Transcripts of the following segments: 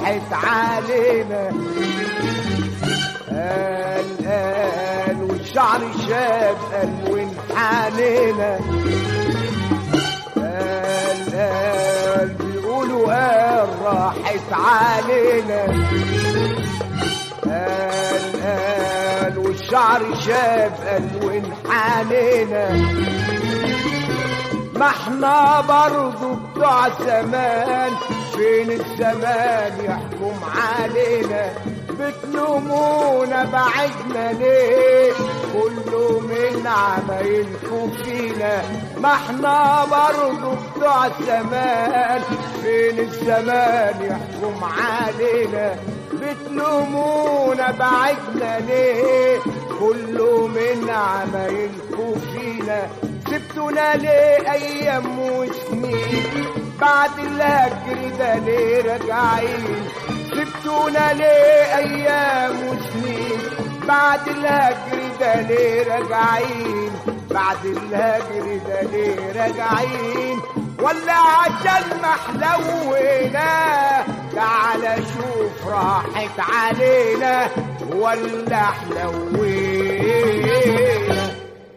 راحت علينا قال قال والشعر شاب قال وانحنينا قال قال بيقولوا قال راحت علينا قال قال والشعر شاب قال وانحنينا ما احنا برضو بتوع زمان فين الزمان يحكم علينا بتلومونا بعدنا ليه كله من عمايلكم فينا ما احنا برضو بتوع زمان فين الزمان يحكم علينا بتلومونا بعدنا ليه كله من عمايلكم فينا سبتونا ليه ايام وسنين بعد الهجر ده ليه راجعين سبتونا ليه ايام وسنين بعد الهجر ده ليه راجعين بعد الهجر ده ليه راجعين ولا عشان ما حلونا تعال شوف راحت علينا ولا حلوينا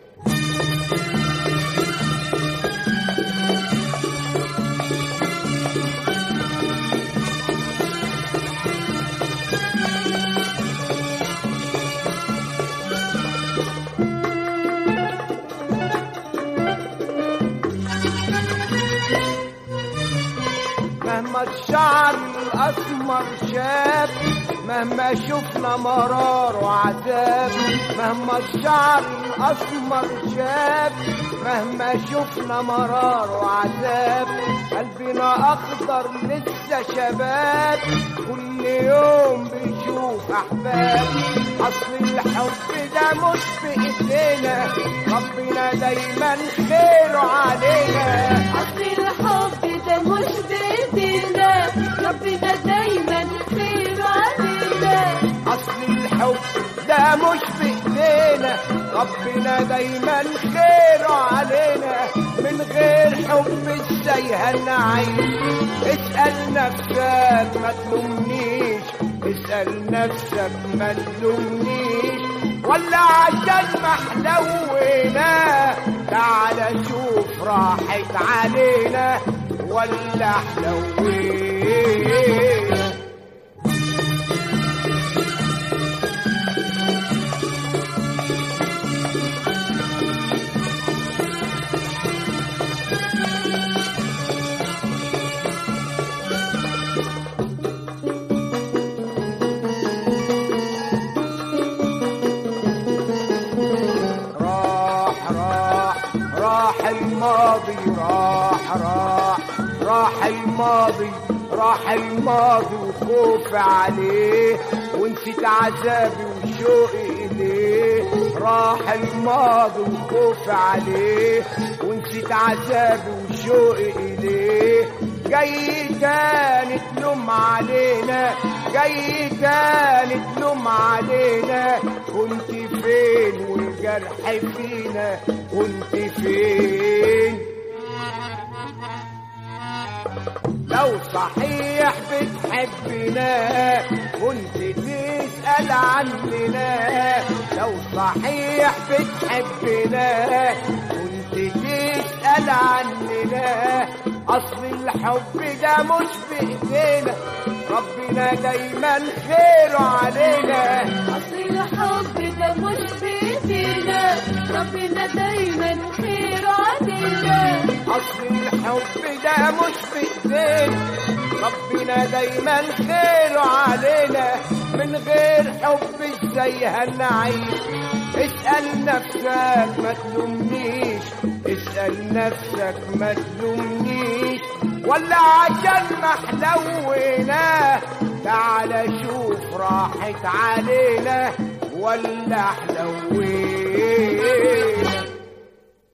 مهما الشعر الأسمر شاب مهما شفنا مرار وعذاب مهما الشعر الأسمر شاب مهما شفنا مرار وعذاب قلبنا أخضر لسه شباب كل يوم بيشوف أحباب أصل الحب ده مش بإيدينا ربنا دايما خيره علينا أصل الحب ده مش بإيدينا ربنا دايما خير علينا اصل الحب ده مش بايدينا ربنا دايما خيره علينا من غير حب ازاي هنعيش اسال نفسك ما تلومنيش اسال نفسك ما تلومنيش ولا عشان ما حلونا تعال شوف راحت علينا ولا حلوينا راح راح راح الماضي راح راح راح الماضي راح الماضي وخوف عليه ونسيت عذابي وشوقي إليه راح الماضي وخوف عليه ونسيت عذابي وشوقي إليه جاي تاني تلوم علينا جاي تاني تلوم علينا كنت فين والجرح فينا كنت فين لو صحيح بتحبنا كنت تسأل عننا لو صحيح بتحبنا كنت تسأل عننا أصل الحب ده مش بإيدينا ربنا دايما خيره علينا أصل الحب ده مش بإيدينا ربنا دايما خير علينا أصل الحب ده مش بإيدينا ربنا دايما خيره علينا من غير حب ازاي هنعيش اسأل نفسك ما تلومنيش اسأل نفسك ما تلومنيش ولا عشان ما حلونا تعال شوف راحت علينا ولا حلوينا